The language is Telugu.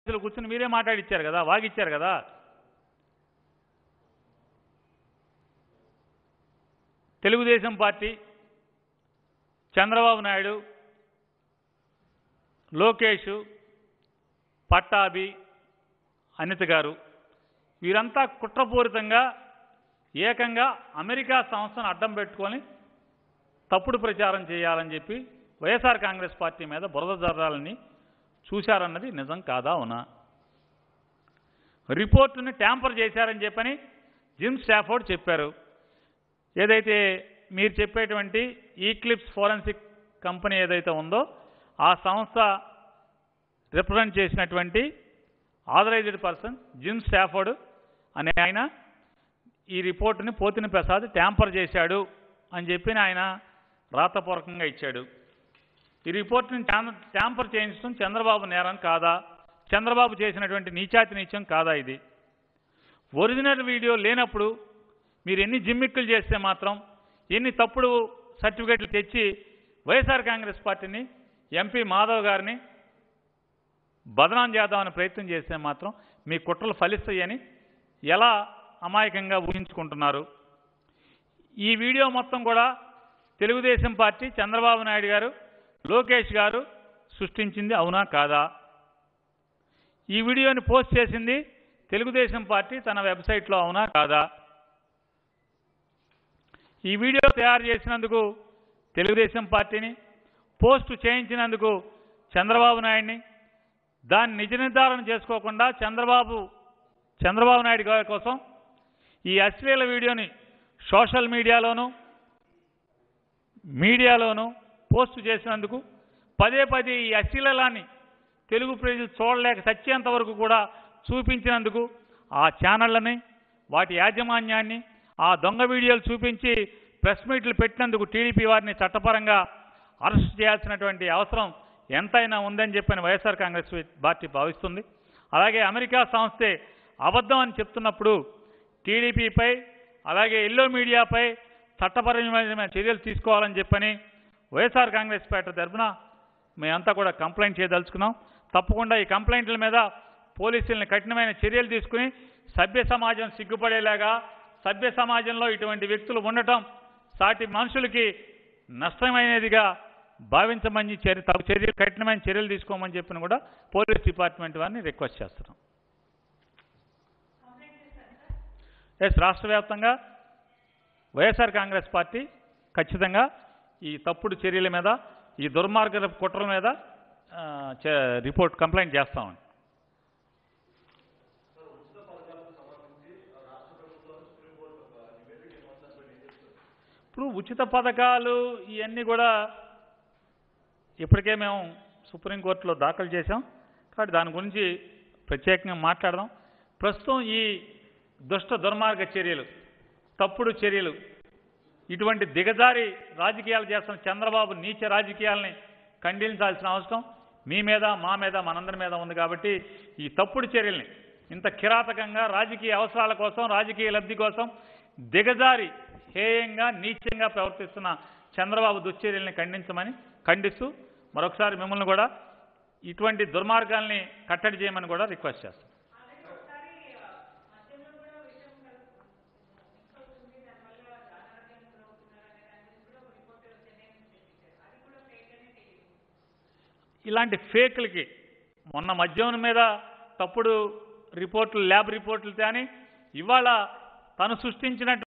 అసలు కూర్చుని మీరే మాట్లాడిచ్చారు కదా వాగిచ్చారు కదా తెలుగుదేశం పార్టీ చంద్రబాబు నాయుడు లోకేష్ పట్టాభి అనిత గారు వీరంతా కుట్రపూరితంగా ఏకంగా అమెరికా సంస్థను అడ్డం పెట్టుకొని తప్పుడు ప్రచారం చేయాలని చెప్పి వైఎస్ఆర్ కాంగ్రెస్ పార్టీ మీద బురద జర్రాలని చూశారన్నది నిజం కాదా అవునా రిపోర్టుని ట్యాంపర్ చేశారని చెప్పని జిమ్ స్టాఫోర్డ్ చెప్పారు ఏదైతే మీరు చెప్పేటువంటి ఈక్లిప్స్ ఫోరెన్సిక్ కంపెనీ ఏదైతే ఉందో ఆ సంస్థ రిప్రజెంట్ చేసినటువంటి ఆథరైజ్డ్ పర్సన్ జిమ్ స్టాఫోర్డ్ అనే ఆయన ఈ రిపోర్టుని పోతిన ప్రసాద్ ట్యాంపర్ చేశాడు అని చెప్పి ఆయన రాతపూర్వకంగా ఇచ్చాడు ఈ రిపోర్ట్ని ట్యాం- ట్యాంపర్ చేయించడం చంద్రబాబు నేరం కాదా చంద్రబాబు చేసినటువంటి నీచాతి నీచం కాదా ఇది ఒరిజినల్ వీడియో లేనప్పుడు మీరు ఎన్ని జిమ్మిక్కులు చేస్తే మాత్రం ఎన్ని తప్పుడు సర్టిఫికెట్లు తెచ్చి వైఎస్ఆర్ కాంగ్రెస్ పార్టీని ఎంపీ మాధవ్ గారిని బదనాం చేద్దామని ప్రయత్నం చేస్తే మాత్రం మీ కుట్రలు ఫలిస్తాయని ఎలా అమాయకంగా ఊహించుకుంటున్నారు ఈ వీడియో మొత్తం కూడా తెలుగుదేశం పార్టీ చంద్రబాబు నాయుడు గారు లోకేష్ గారు సృష్టించింది అవునా కాదా ఈ వీడియోని పోస్ట్ చేసింది తెలుగుదేశం పార్టీ తన వెబ్సైట్లో అవునా కాదా ఈ వీడియో తయారు చేసినందుకు తెలుగుదేశం పార్టీని పోస్టు చేయించినందుకు చంద్రబాబు నాయుడిని దాన్ని నిజ నిర్ధారణ చేసుకోకుండా చంద్రబాబు చంద్రబాబు నాయుడు గారి కోసం ఈ అశ్లీల వీడియోని సోషల్ మీడియాలోనూ మీడియాలోనూ పోస్ట్ చేసినందుకు పదే పదే ఈ అశ్లీలాన్ని తెలుగు ప్రజలు చూడలేక సత్యంత వరకు కూడా చూపించినందుకు ఆ ఛానళ్ళని వాటి యాజమాన్యాన్ని ఆ దొంగ వీడియోలు చూపించి ప్రెస్ మీట్లు పెట్టినందుకు టీడీపీ వారిని చట్టపరంగా అరెస్ట్ చేయాల్సినటువంటి అవసరం ఎంతైనా ఉందని చెప్పని వైఎస్ఆర్ కాంగ్రెస్ పార్టీ భావిస్తుంది అలాగే అమెరికా సంస్థే అబద్ధం అని చెప్తున్నప్పుడు టీడీపీపై అలాగే ఎల్లో మీడియాపై చట్టపరమైన చర్యలు తీసుకోవాలని చెప్పని వైఎస్ఆర్ కాంగ్రెస్ పార్టీ తరఫున మేమంతా కూడా కంప్లైంట్ చేయదలుచుకున్నాం తప్పకుండా ఈ కంప్లైంట్ల మీద పోలీసుల్ని కఠినమైన చర్యలు తీసుకుని సభ్య సమాజం సిగ్గుపడేలాగా సభ్య సమాజంలో ఇటువంటి వ్యక్తులు ఉండటం సాటి మనుషులకి నష్టమైనదిగా భావించమని చర్య తగు చర్యలు కఠినమైన చర్యలు తీసుకోమని చెప్పిన కూడా పోలీస్ డిపార్ట్మెంట్ వారిని రిక్వెస్ట్ చేస్తున్నాం ఎస్ రాష్ట్ర వ్యాప్తంగా వైఎస్ఆర్ కాంగ్రెస్ పార్టీ ఖచ్చితంగా ఈ తప్పుడు చర్యల మీద ఈ దుర్మార్గ కుట్రల మీద ఆ, చే- రిపోర్ట్ కంప్లైంట్ చేస్తామండి ఇప్పుడు ఉచిత పథకాలు ఇవన్నీ కూడా ఇప్పటికే మేము సుప్రీంకోర్టులో దాఖలు చేశాం కాబట్టి దాని గురించి ప్రత్యేకంగా మాట్లాడదాం ప్రస్తుతం ఈ దుష్ట దుర్మార్గ చర్యలు తప్పుడు చర్యలు ఇటువంటి దిగజారి రాజకీయాలు చేస్తున్న చంద్రబాబు నీచ రాజకీయాలని ఖండించాల్సిన అవసరం మీ మీద మా మీద మనందరి మీద ఉంది కాబట్టి ఈ తప్పుడు చర్యల్ని ఇంత కిరాతకంగా రాజకీయ అవసరాల కోసం రాజకీయ లబ్ధి కోసం దిగజారి హేయంగా నీచంగా ప్రవర్తిస్తున్న చంద్రబాబు దుశ్చర్యల్ని ఖండించమని ఖండిస్తూ మరొకసారి మిమ్మల్ని కూడా ఇటువంటి దుర్మార్గాల్ని కట్టడి చేయమని కూడా రిక్వెస్ట్ చేస్తాం ఇలాంటి ఫేక్లకి మొన్న మద్యం మీద తప్పుడు రిపోర్టులు ల్యాబ్ రిపోర్టులు కానీ ఇవాళ తను సృష్టించినట్టు